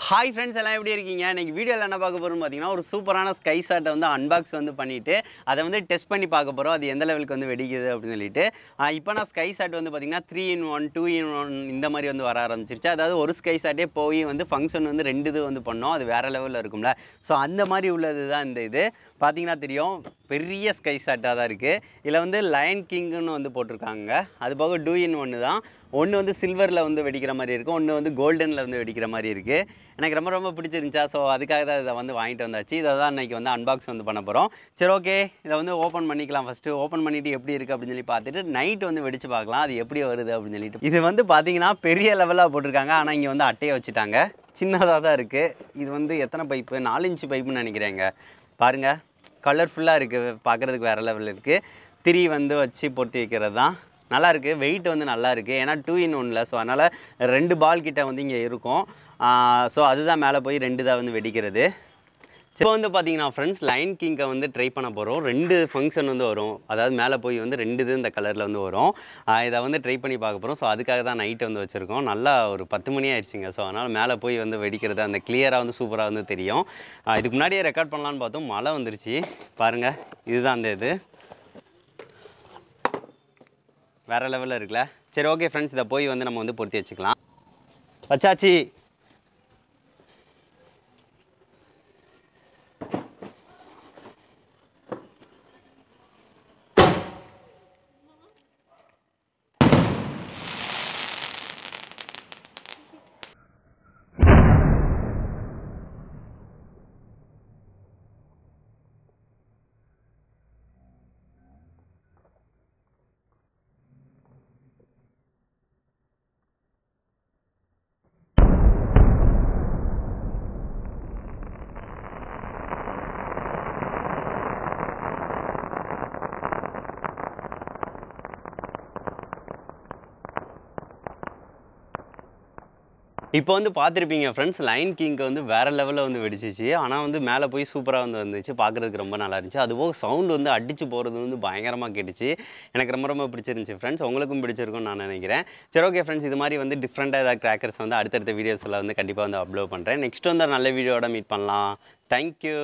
hi friends எல்லாம் எப்படி இருக்கீங்க இன்னைக்கு வீடியோவில் என்ன பார்க்க போகிறோம் பார்த்தீங்கன்னா ஒரு சூப்பரான ஸ்கை ஷாட்டை வந்து அன்பாக்ஸ் வந்து பண்ணிவிட்டு அதை வந்து டெஸ்ட் பண்ணி பார்க்க போகிறோம் அது எந்த லெவலுக்கு வந்து வெடிக்குது அப்படின்னு சொல்லிட்டு இப்போ நான் ஸ்கை ஷாட் வந்து பார்த்தீங்கன்னா three in one two in one இந்த மாதிரி வந்து வர ஆரம்பிச்சிருச்சு அதாவது ஒரு ஸ்கை ஷாட்டே போய் வந்து ஃபங்க்ஷன் வந்து ரெண்டு இது வந்து பண்ணோம் அது வேறு லெவலில் இருக்கும்ல ஸோ அந்த மாதிரி உள்ளது தான் இந்த இது பார்த்தீங்கன்னா தெரியும் பெரிய ஸ்கை ஷாட்டாக தான் இருக்குது இதில் வந்து லயன் கிங்குன்னு வந்து போட்டிருக்காங்க அது போக டூ இன் ஒன்று தான் ஒன்று வந்து சில்வரில் வந்து வெடிக்கிற மாதிரி இருக்கும் ஒன்று வந்து கோல்டனில் வந்து வெடிக்கிற மாதிரி இருக்குது எனக்கு ரொம்ப ரொம்ப பிடிச்சிருந்துச்சா ஸோ அதுக்காக தான் இதை வந்து வாங்கிட்டு வந்தாச்சு இதை தான் இன்றைக்கி வந்து அன்பாக்ஸ் வந்து பண்ண போகிறோம் சரி ஓகே இதை வந்து ஓப்பன் பண்ணிக்கலாம் ஃபஸ்ட்டு ஓப்பன் பண்ணிவிட்டு எப்படி இருக்குது அப்படின்னு சொல்லி பார்த்துட்டு நைட் வந்து வெடிச்சு பார்க்கலாம் அது எப்படி வருது அப்படின்னு சொல்லிட்டு இது வந்து பார்த்தீங்கன்னா பெரிய லெவலாக போட்டிருக்காங்க ஆனால் இங்கே வந்து அட்டையை வச்சுட்டாங்க சின்னதாக தான் இருக்குது இது வந்து எத்தனை பைப்பு நாலு இன்ச்சு பைப்புன்னு நினைக்கிறேங்க பாருங்கள் கலர்ஃபுல்லாக இருக்குது பார்க்குறதுக்கு வேறு லெவலில் இருக்குது திரி வந்து வச்சு பொருத்தி வைக்கிறது தான் நல்லா இருக்குது வெயிட் வந்து நல்லா இருக்குது ஏன்னா டூ இன் ஒன்னில் ஸோ அதனால் ரெண்டு பால் கிட்ட வந்து இங்கே இருக்கும் ஸோ அதுதான் மேலே போய் ரெண்டு தான் வந்து வெடிக்கிறது இப்போ வந்து பார்த்தீங்கன்னா ஃப்ரெண்ட்ஸ் லைன் கிங்கை வந்து ட்ரை பண்ண போகிறோம் ரெண்டு ஃபங்க்ஷன் வந்து வரும் அதாவது மேலே போய் வந்து ரெண்டு இது இந்த கலரில் வந்து வரும் ஆஹ் இதை வந்து ட்ரை பண்ணி பார்க்க போகிறோம் ஸோ அதுக்காக தான் நைட் வந்து வச்சுருக்கோம் நல்லா ஒரு பத்து மணி ஆயிடுச்சுங்க ஸோ அதனால் மேலே போய் வந்து வெடிக்கிறது அந்த கிளியராக வந்து சூப்பராக வந்து தெரியும் ஆஹ் இதுக்கு முன்னாடியே ரெக்கார்ட் பண்ணலான்னு பார்த்தோம் மழை வந்துருச்சு பாருங்கள் இதுதான் அந்த இது வேறு லெவலில் இருக்குல்ல சரி ஓகே ஃப்ரெண்ட்ஸ் இதை போய் வந்து நம்ம வந்து பொருத்தி வச்சுக்கலாம் வச்சாச்சு இப்போ வந்து பார்த்துருப்பீங்க ஃப்ரெண்ட்ஸ் லைன் கிங்க்கு வந்து வேறு லெவலில் வந்து வெடிச்சிச்சு ஆனால் வந்து மேலே போய் சூப்பராக வந்து வந்துச்சு பார்க்குறதுக்கு ரொம்ப நல்லா இருந்துச்சு அதுபோக சவுண்டு வந்து அடிச்சு போகிறது வந்து பயங்கரமாக கேட்டுச்சு எனக்கு ரொம்ப ரொம்ப பிடிச்சிருந்துச்சு ஃப்ரெண்ட்ஸ் உங்களுக்கும் பிடிச்சிருக்கும்னு நான் நினைக்கிறேன் சரி ஓகே ஃப்ரெண்ட்ஸ் இது மாதிரி வந்து டிஃப்ரெண்ட்டாக ஏதாவது கிராக்கர்ஸ் வந்து அடுத்தடுத்த வீடியோஸில் வந்து கண்டிப்பாக வந்து அப்லோட் பண்ணுறேன் நெக்ஸ்ட் வந்து ஒரு நல்ல வீடியோட மீட் பண்ணலாம் தேங்க்யூ